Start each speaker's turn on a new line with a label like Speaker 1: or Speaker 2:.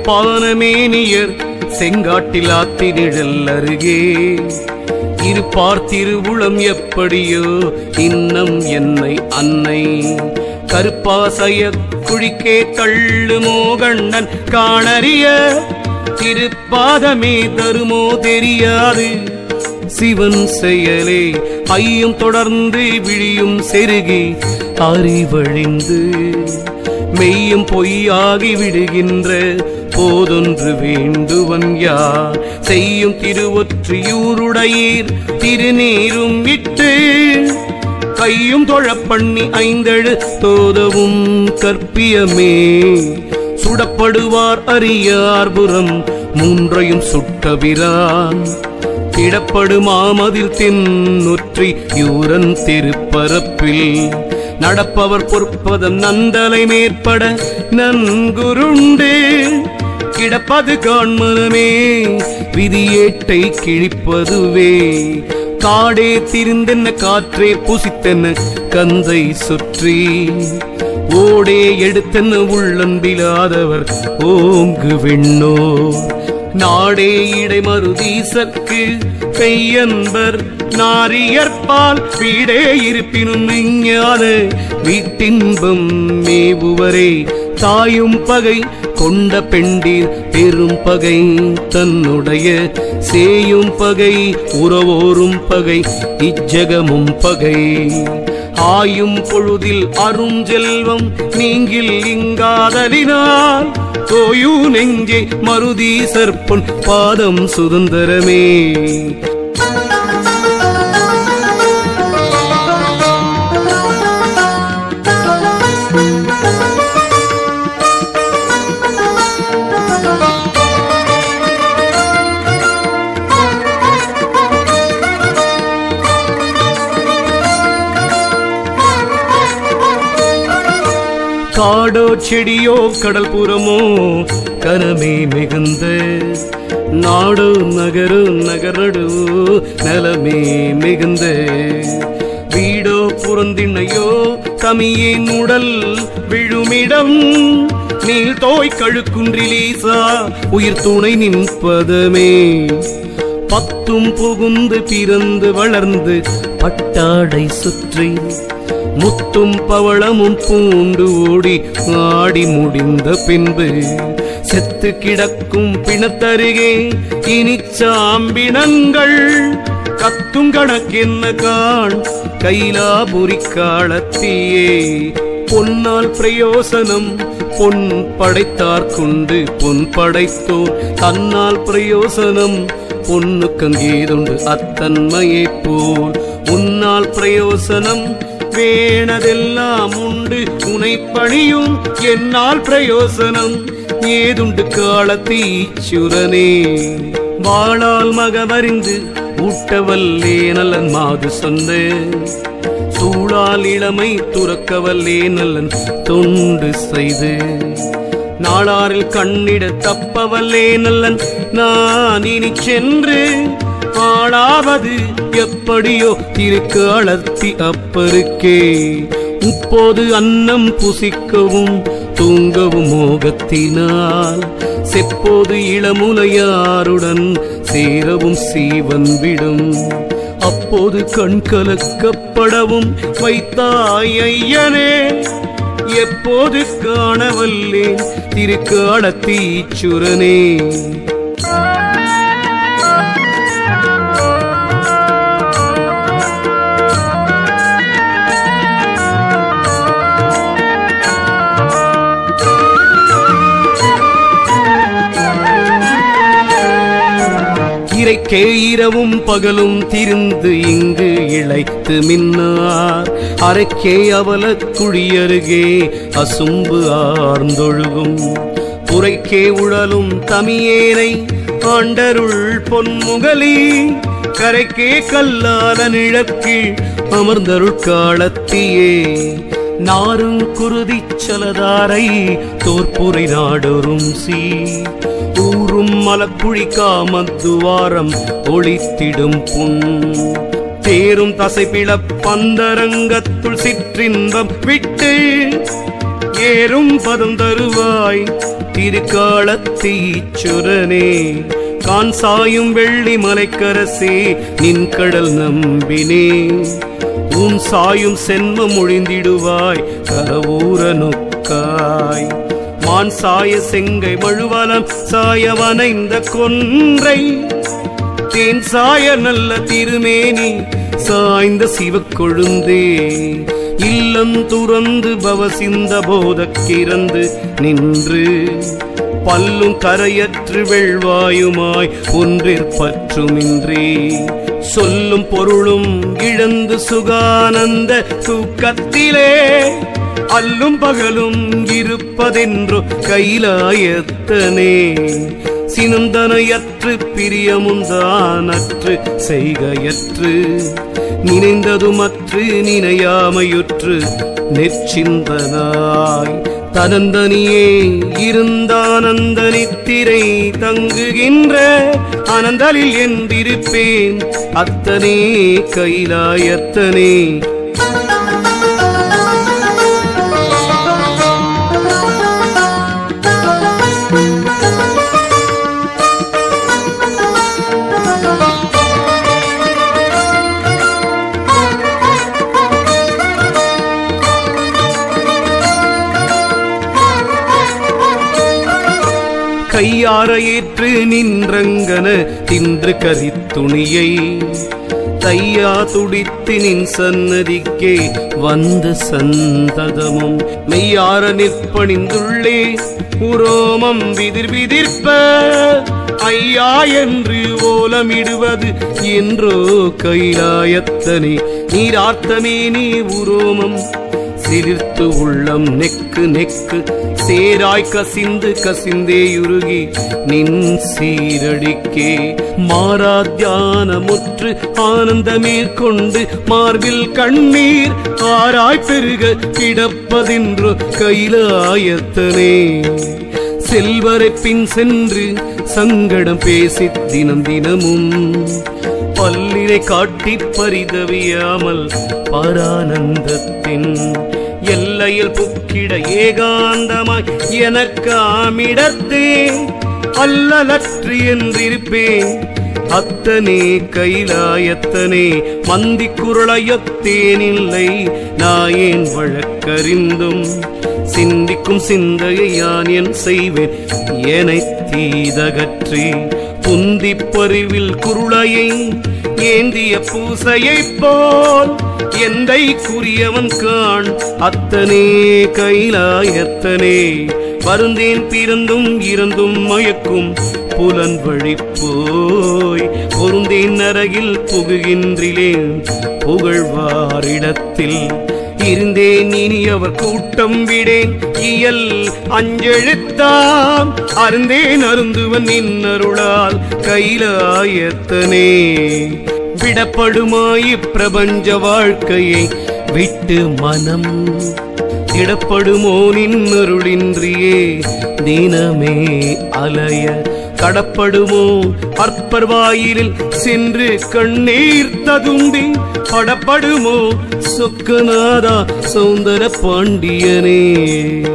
Speaker 1: பானமேனியர் செங்காட்டில் ஆத்தினிழல் அருகே இருப்பார் திருவுளம் எப்படியோ இன்னம் என்னை அன்னை கருப்பாசைய குழிக்கே தள்ளு மோகண்ணன் காணறிய திருப்பாதமே தருமோ தெரியாது சிவன் செயலே ஐயும் தொடர்ந்து விழியும் செருகி அறிவழிந்து மெய்யும் பொய்யாகி விடுகின்ற போதொன்று வேண்டுவன் யார் செய்யும் திருவொற்றியூருடையீர் திருநீரும் இட்டு கையும் தொழப் பண்ணி ஐந்தெழு தோதவும் கற்பியமே சுடப்படுவார் அறியார்புறம் மூன்றையும் சுட்டவிரான் திடப்படுமாமதில் தென்னுற்றி யூரன் திருப்பரப்பில் நடப்பவர் பொற்பதம் நந்தலை மேற்பட நன்குருண்டு கிடப்பது காண்மனமே விதியேட்டை கிழிப்பதுவே காடே திரிந்தென்ன காற்றே புசித்தென்ன கந்தை சுற்றி ஓடே எடுத்தென்ன உள்ளன்பிலாதவர் ஓங்கு விண்ணோ நாடே இடை மருதீசற்கு கையன்பர் நாரியற்பால் வீடே இருப்பினும் விஞ்ஞான வீட்டின்பம் மேவுவரே தாயும் பகை கொண்ட பெண்டீர் பெரும் பகை தன்னுடைய சேயும் பகை உறவோரும் பகை இச்சகமும் பகை ஆயும் பொழுதில் அரும் செல்வம் நீங்கில் இங்காதலினால் தோயு நெஞ்சே மருதி சற்பொன் பாதம் சுதந்திரமே காடோ செடியோ கடல் புறமோ கனமே மிகுந்த நாடோ நகரோ நகரடு நலமே மிகுந்த வீடோ புறந்திண்ணையோ தமியின் உடல் விழுமிடம் நீள் தோய் கழுக்குன்றிலீசா உயிர் துணை நின்பதமே பத்தும் புகுந்து பிறந்து வளர்ந்து பட்டாடை சுற்றி முத்தும் பவளமும் பூண்டு ஓடி ஆடி முடிந்த பின்பு செத்து கிடக்கும் பிணத்தருகே இனி சாம்பினங்கள் கத்தும் கணக்கென்ன காண் கைலாபுரி காலத்தியே பொன்னால் பிரயோசனம் பொன் படைத்தார் கொண்டு பொன் படைத்தோர் தன்னால் பிரயோசனம் பொன்னுக்கங்கேதுண்டு அத்தன்மையை போல் உன்னால் பிரயோசனம் வேணதெல்லாம் உண்டு உனை பணியும் என்னால் பிரயோசனம் ஏதுண்டு காலத்தீச்சுரனே வாழால் மகவறிந்து ஊட்டவல்லே நலன் மாது சொந்த சூழால் இளமை துறக்கவல்லே நல்லன் தொண்டு செய்து நாளாரில் கண்ணிட தப்பவல்லே நல்லன் நான் இனி சென்று ஆளாவது எப்படியோ திருக்காலத்தி அப்பருக்கே இப்போது அன்னம் புசிக்கவும் தூங்கவும் மோகத்தினால் செப்போது இளமுலையாருடன் சேரவும் சீவன் விடும் அப்போது கண் கலக்கப்படவும் வைத்தாய் ஐயனே எப்போது காணவல்லேன் திருக்காலத்தீச்சுரனே இறைக்கே இரவும் பகலும் திரிந்து இங்கு இழைத்து மின்னார் அரைக்கே அவல குழியருகே அசும்பு ஆர்ந்தொழுகும் புரைக்கே உழலும் தமியேனை ஆண்டருள் பொன்முகலி கரைக்கே கல்லால நிழக்கீழ் அமர்ந்தருள் காலத்தியே நாரும் குருதி சலதாரை தோற்புரை நாடொரும் சீ ஊரும் மலக்குழி காமத்துவாரம் ஒளித்திடும் புண் தேரும் தசைப்பிள பந்தரங்கத்துள் சிற்றின்பம் விட்டு சேரும் பதம் தருவாய் திருக்காலத்தீச்சுரனே கான் சாயும் வெள்ளி மலைக்கரசே நின் கடல் நம்பினே உன் சாயும் சென்மம் ஒழிந்திடுவாய் கரவூர நொக்காய் மான் சாய செங்கை மழுவலம் சாய வனைந்த கொன்றை தேன் சாய நல்ல திருமேனி சாய்ந்த சிவக்கொழுந்தே இல்லம் துறந்து பவசிந்த போதக்கிறந்து நின்று பல்லும் கரையற்று வெள்வாயுமாய் ஒன்றிற்பற்றுமின்றி சொல்லும் பொருளும் இழந்து சுகானந்த தூக்கத்திலே அல்லும் பகலும் இருப்பதென்றோ கைலாயத்தனே சினந்தனையற்று பிரியமுந்தானற்று செய்கையற்று நினைந்ததுமற்று நினையாமையுற்று நெச்சிந்தனாய் தனந்தனியே இருந்தானந்த நித்திரை தங்குகின்ற அனந்தலில் என்றிருப்பேன் அத்தனே கைலாயத்தனே கையார ஏற்று நின்றங்கன தின்று கரித்துணியை தையா துடித்து நின் சன்னதிக்கே வந்து சந்ததமும் மெய்யார நிற்பணிந்துள்ளே உரோமம் விதிர் விதிர்ப்ப ஐயா என்று ஓலமிடுவது என்றோ கைலாயத்தனே நீரார்த்தமே நீ உரோமம் சிலிர்த்து உள்ளம் நெக்கு நெக்கு சேராய் கசிந்து கசிந்தேயுருகி நின் சீரடிக்கே மாறா தியானமுற்று ஆனந்தமேற்கொண்டு மார்பில் கண்ணீர் ஆராய் பெருக கிடப்பதென்றோ கைலாயத்தனே செல்வரை பின் சென்று சங்கடம் பேசி தினம் தினமும் பல்லினை காட்டி பரிதவியாமல் பரானந்தத்தின் எல்லையில் புக்கிட ஏகாந்தமாய் எனக்காமிடத்தே அல்லலற்று என்றிருப்பேன் அத்தனே கைலாயத்தனே மந்தி குரளையத்தேனில்லை நாயேன் வழக்கறிந்தும் சிந்திக்கும் சிந்தையை யான் என் செய்வேன் எனை தீதகற்றி புந்திப் பரிவில் குருளையை ஏந்திய பூசையைப் போல் எந்தை குறியவன் காண் அத்தனே கைலாயத்தனே வருந்தேன் பிறந்தும் இறந்தும் மயக்கும் புலன் வழி போய் பொருந்தேன் நரகில் புகுகின்றிலேன் புகழ்வாரிடத்தில் இருந்தேன் இனி அவர் கூட்டம் விடேன் இயல் அஞ்செழுத்தாம் அருந்தேன் அருந்துவன் நின்னருளால் கைலாயத்தனே விடப்படுமாய் பிரபஞ்ச வாழ்க்கையை விட்டு மனம் இடப்படுமோ நின்னருளின்றியே தினமே அலைய கடப்படுமோ அற்பர் வாயிலில் சென்று கண்ணீர் ததும்பி படப்படுமோ சொக்கநாதா சௌந்தர பாண்டியனே